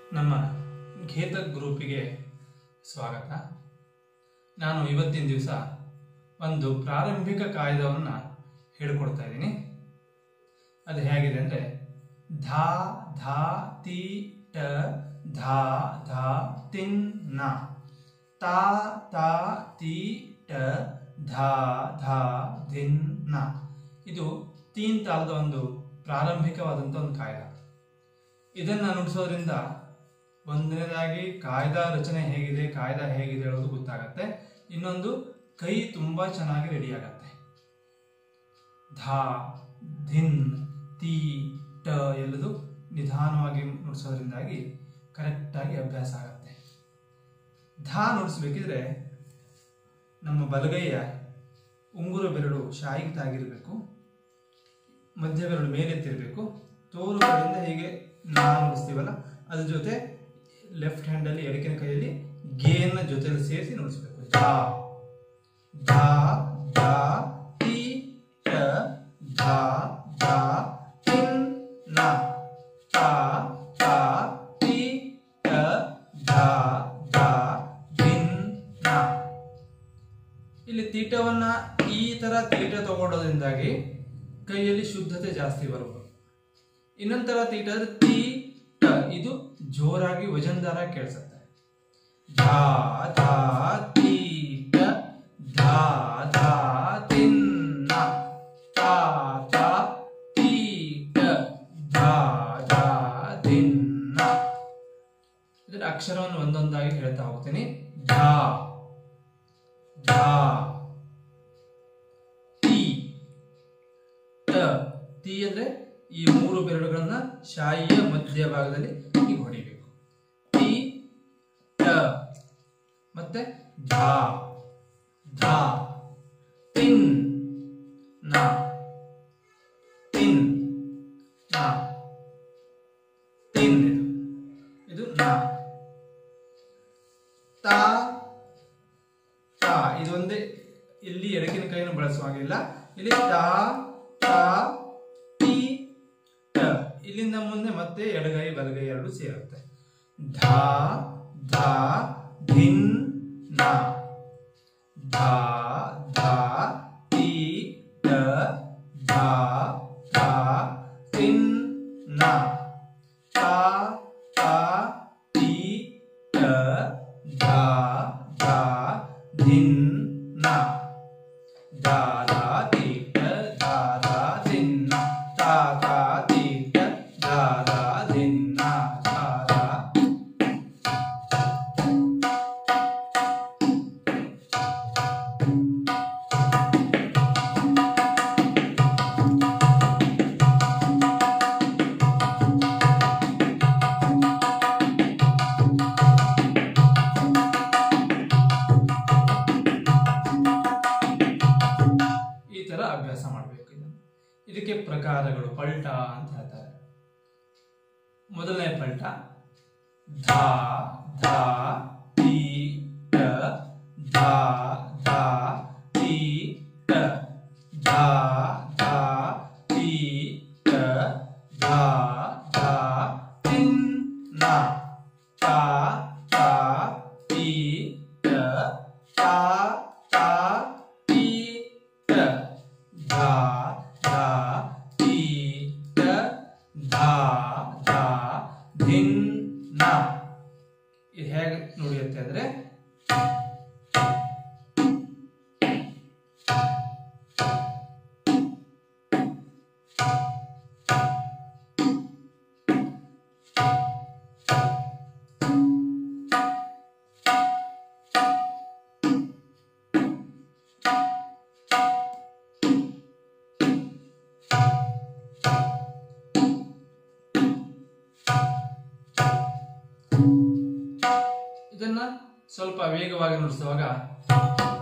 ನಮ್ಮ ಗೀತ ಗ್ರೂಪಿಗೆ ಸ್ವಾಗತ ನಾನು ಇವತ್ತಿನ ದಿವಸ ಒಂದು ಪ್ರಾರಂಭಿಕ ಕಾಯ್ದವನ್ನು ಹೇಳ್ಕೊಡ್ತಾ ಇದ್ದೀನಿ ಅದು ಹೇಗಿದೆ ಅಂದರೆ ಧಾ ಧಾ ತಿ ಟ ಧಾ ಧಾ ತಿನ್ ನ ತಾ ತಾ ತಿ ಟ ಧಾ ಧಾ ಧಿನ್ ನ ಇದು ತೀನ್ ತಾಳದ ಒಂದು ಪ್ರಾರಂಭಿಕವಾದಂಥ ಒಂದು ಕಾಯ್ದ ಇದನ್ನು ನುಡಿಸೋದ್ರಿಂದ ಒಂದನೇದಾಗಿ ಕಾಯ್ದ ರಚನೆ ಹೇಗಿದೆ ಕಾಯ್ದ ಹೇಗಿದೆ ಹೇಳೋದು ಗೊತ್ತಾಗತ್ತೆ ಇನ್ನೊಂದು ಕೈ ತುಂಬ ಚೆನ್ನಾಗಿ ರೆಡಿ ಆಗತ್ತೆ ಧಾ ಧಿನ್ ತಿ ಟ ಎಲ್ಲದು ನಿಧಾನವಾಗಿ ನುಡಿಸೋದ್ರಿಂದಾಗಿ ಕರೆಕ್ಟಾಗಿ ಅಭ್ಯಾಸ ಆಗತ್ತೆ ಧಾ ನುಡಿಸ್ಬೇಕಿದ್ರೆ ನಮ್ಮ ಬಲಗೈಯ ಉಂಗುರ ಬೆರಳು ಶಾಯಿಗೆ ತಾಗಿರಬೇಕು ಮಧ್ಯ ಬೆರಳು ಮೇಲೆತ್ತಿರಬೇಕು ತೋರು ಬೆರಳಿಂದ ಹೀಗೆ ನಾವು ನುಡಿಸ್ತೀವಲ್ಲ ಅದ್ರ ಜೊತೆ ಲೆಫ್ಟ್ ಹ್ಯಾಂಡಲ್ಲಿ ಎಡಕಿನ ಕೈಯಲ್ಲಿ ಗೇನ ಜೊತೆಲಿ ಸೇರಿಸಿ ನುಡಿಸ್ಬೇಕು ಧಾ ಧಾ ಧಾ ತಿ ಟ ಧಾ ಧಾ ತಿನ್ ನ ತಾ ತಾ ತಿ ಟ ಧಾ ಧಾ ಧಿನ್ ನ ಇಲ್ಲಿ ತೀಟವನ್ನ ಈ ತರ ತೀಟ ತಗೊಳ್ಳೋದ್ರಿಂದಾಗಿ ಕೈಯಲ್ಲಿ ಶುದ್ಧತೆ ಜಾಸ್ತಿ ಬರುವುದು ಇನ್ನೊಂಥರ ತೀಟ ಅಂದ್ರೆ ತೀ ಟ ಇದು ಜೋರಾಗಿ ವಜನ್ದಾರ ಕೇಳಿಸುತ್ತೆ ಧಾ ಧಾ ತೀ ಟ ಧಾ ಧಾ ತಿನ್ನ ತಾ ತಾ ತೀ ಟ ಧಾ ಧಾ ದಿನ್ನ ಇದರ ಅಕ್ಷರವನ್ನು ಒಂದೊಂದಾಗಿ ಹೇಳ್ತಾ ಹೋಗ್ತೀನಿ ಧಾ ಧಾ ತಿ ಟ ತಿ ಅಂದ್ರೆ ಈ ಮೂರು ಬೆರಳುಗಳನ್ನ ಶಾಯಿಯ ಮಧ್ಯಭಾಗದಲ್ಲಿ ಹೀಗೆ ಹೊಡಿಬೇಕು ತಿ ಟ ಮತ್ತೆ ಧಾ ಧಾ ತಿನ್ ನ ತಿನ್ ನ ತಿನ್ ಇದು ಇದು ನ ತಾ ತಾ ಇದೊಂದೇ ಇಲ್ಲಿ ಎಡಕಿನ ಕೈಯನ್ನು ಬಳಸುವಾಗಿಲ್ಲ ಇಲ್ಲಿ ತಾ ತಾ ಟಿ ಟ ಇಲ್ಲಿಂದ ಮುಂದೆ ಮತ್ತೆ ಎಡಗೈ ಬಲಗೈ ಎರಡು ಸೇರುತ್ತೆ ಧಾ ಧಾ ಧಿನ್ ನ ಧಾ ಧಾ ಟಿ ಟ ಧಾ ಧಾ ತಿನ್ ನ ತಾ ತಾ ಟಿ ಟ ಧಾ ಧಾ ಧಿನ್ ನ ಧಾ ಧಾ ಟಿ ಟ ಧಾ ಧಾ ಧಿನ್ ನ ತಾ ತಾ ಟಿ ಟ ಧಾ ಧಾ ಧಿನ್ ನ ಧಾ ಧಾ ಈ ತರ ಅಭ್ಯಾಸ ಮಾಡಬೇಕು ಇದನ್ನು ಇದಕ್ಕೆ ಪ್ರಕಾರಗಳು ಪಲ್ಟ ಅಂತ ಹೇಳ್ತಾರೆ ಮೊದಲನೇ ಪಲ್ಟ ಧಾ ಧಾ ಟಿ ಟ ಧಾ ಧಾ ಟಿ ಟ ಧಾ ಧಾ ಟಿ ಟ ಧಾ ಧಾ ತಿನ್ ನ ತಾ ತಾ ಟಿ ಟ ತಾ ತಾ ಟಿ ಟ ಧಾ ಧಾ ಟಿ ಟ ಧಾ ಧಾ ಧಿನ್ ನ ಇದು ಹೇಗೆ ನುಡಿಯುತ್ತೆ ಅಂದ್ರೆ ಇದನ್ನ ಸ್ವಲ್ಪ ವೇಗವಾಗಿ ನುಡಿಸುವಾಗ